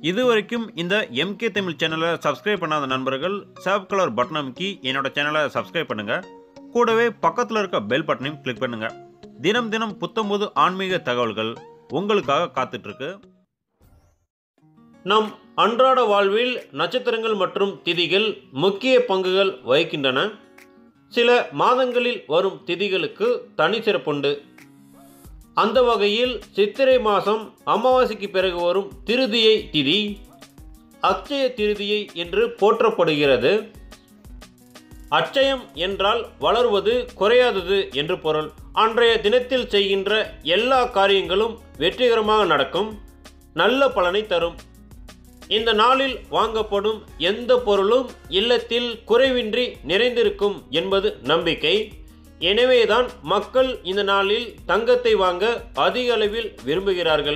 இது வரைக்கும் இந்த எம்கே தமிழ் சேனலை சப்ஸ்கிரைப் பண்ணாத நண்பர்கள் சேவ் கலர் பட்டன் அமைக்கி என்னோட சேனலை சப்ஸ்கிரைப் பண்ணுங்க கூடவே பக்கத்தில் இருக்க பெல் பட்டனையும் கிளிக் பண்ணுங்க தினம் தினம் புத்தம்போது ஆன்மீக தகவல்கள் உங்களுக்காக காத்துட்டு இருக்கு நம் அன்றாட வாழ்வில் நட்சத்திரங்கள் மற்றும் திதிகள் முக்கிய பங்குகள் வகிக்கின்றன சில மாதங்களில் வரும் திதிகளுக்கு தனி சிறப்புண்டு அந்த வகையில் சித்திரை மாதம் அமாவாசைக்கு பிறகு வரும் திருதியை திதி அக்ஷய திருதியை என்று போற்றப்படுகிறது அச்சயம் என்றால் வளருவது குறையாதது என்று பொருள் அன்றைய தினத்தில் செய்கின்ற எல்லா காரியங்களும் வெற்றிகரமாக நடக்கும் நல்ல பலனை தரும் இந்த நாளில் வாங்கப்படும் எந்த பொருளும் இல்லத்தில் குறைவின்றி நிறைந்திருக்கும் என்பது நம்பிக்கை எனவேதான் மக்கள் இந்த நாளில் தங்கத்தை வாங்க அதிக அளவில் விரும்புகிறார்கள்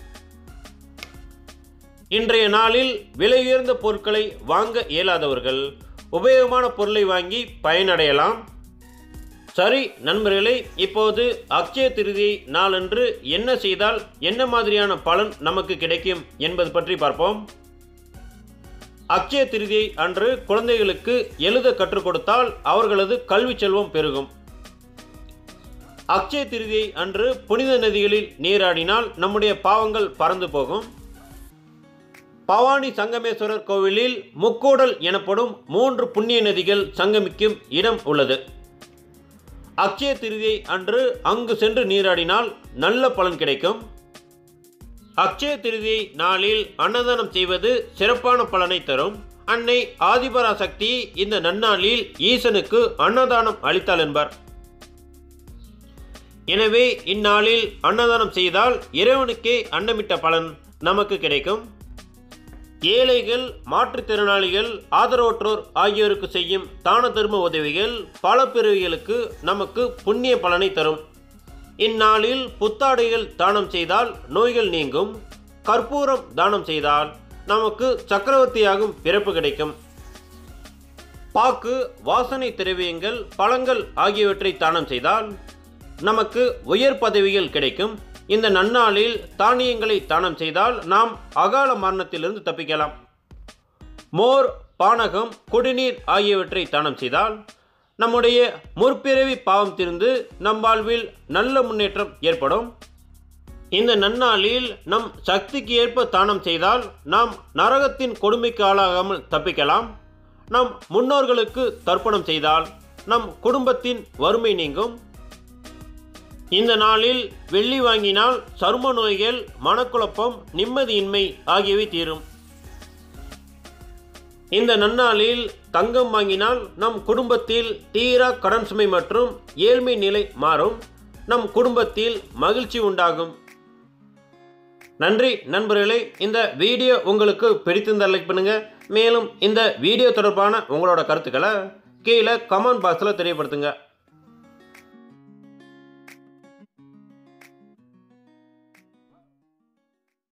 இன்றைய நாளில் விலையுயர்ந்த பொருட்களை வாங்க இயலாதவர்கள் உபயோகமான பொருளை வாங்கி பயனடையலாம் சரி நண்பர்களே இப்போது அக்ஷய திருதி நாளன்று என்ன செய்தால் என்ன மாதிரியான பலன் நமக்கு கிடைக்கும் என்பது பற்றி பார்ப்போம் அக்ஷய திருதியை அன்று குழந்தைகளுக்கு எழுத கற்றுக் கொடுத்தால் அவர்களது கல்வி செல்வம் பெருகும் அக்ஷய திருதியை அன்று புனித நதிகளில் நீராடினால் நம்முடைய பாவங்கள் பறந்து போகும் பவானி சங்கமேஸ்வரர் கோவிலில் முக்கூடல் எனப்படும் மூன்று புண்ணிய நதிகள் சங்கமிக்கும் இடம் உள்ளது அக்ஷய திருதியை அன்று அங்கு சென்று நீராடினால் நல்ல பலன் கிடைக்கும் அக்ஷய திருதியை நாளில் அன்னதானம் செய்வது சிறப்பான பலனை தரும் அன்னை ஆதிபராசக்தி இந்த நன்னாளில் ஈசனுக்கு அன்னதானம் அளித்தாள் என்பார் எனவே இந்நாளில் அன்னதானம் செய்தால் இறைவனுக்கே அன்னமிட்ட பலன் நமக்கு கிடைக்கும் ஏழைகள் மாற்றுத்திறனாளிகள் ஆதரவற்றோர் ஆகியோருக்கு செய்யும் தான தர்ம உதவிகள் பல பிறவிகளுக்கு நமக்கு புண்ணிய பலனை தரும் இந்நாளில் புத்தாடைகள் தானம் செய்தால் நோய்கள் நீங்கும் கற்பூரம் தானம் செய்தால் நமக்கு சக்கரவர்த்தியாகும் பிறப்பு கிடைக்கும் பாக்கு வாசனை திரவியங்கள் பழங்கள் ஆகியவற்றை தானம் செய்தால் நமக்கு உயர் பதவிகள் கிடைக்கும் இந்த நன்னாளில் தானியங்களை தானம் செய்தால் நாம் அகால மரணத்திலிருந்து தப்பிக்கலாம் மோர் பானகம் குடிநீர் ஆகியவற்றை தானம் செய்தால் நம்முடைய முற்பிறவி பாவம் திருந்து நம் வாழ்வில் நல்ல முன்னேற்றம் ஏற்படும் இந்த நன்னாளில் நம் சக்திக்கு ஏற்ப தானம் செய்தால் நாம் நரகத்தின் கொடுமைக்கு ஆளாகாமல் தப்பிக்கலாம் நம் முன்னோர்களுக்கு தர்ப்பணம் செய்தால் நம் குடும்பத்தின் வறுமை நீங்கும் இந்த நாளில் வெள்ளி வாங்கினால் சரும நோய்கள் மனக்குழப்பம் நிம்மதியின்மை ஆகியவை தீரும் இந்த நன்னாளில் தங்கம் வாங்கினால் நம் குடும்பத்தில் தீரா கடன் சுமை மற்றும் ஏழ்மை நிலை மாறும் நம் குடும்பத்தில் மகிழ்ச்சி உண்டாகும் நன்றி நண்பர்களே இந்த வீடியோ உங்களுக்கு பிடித்திருந்தால் லைக் பண்ணுங்க மேலும் இந்த வீடியோ தொடர்பான உங்களோட கருத்துக்களை கீழே கமெண்ட் பாக்ஸில் தெரியப்படுத்துங்க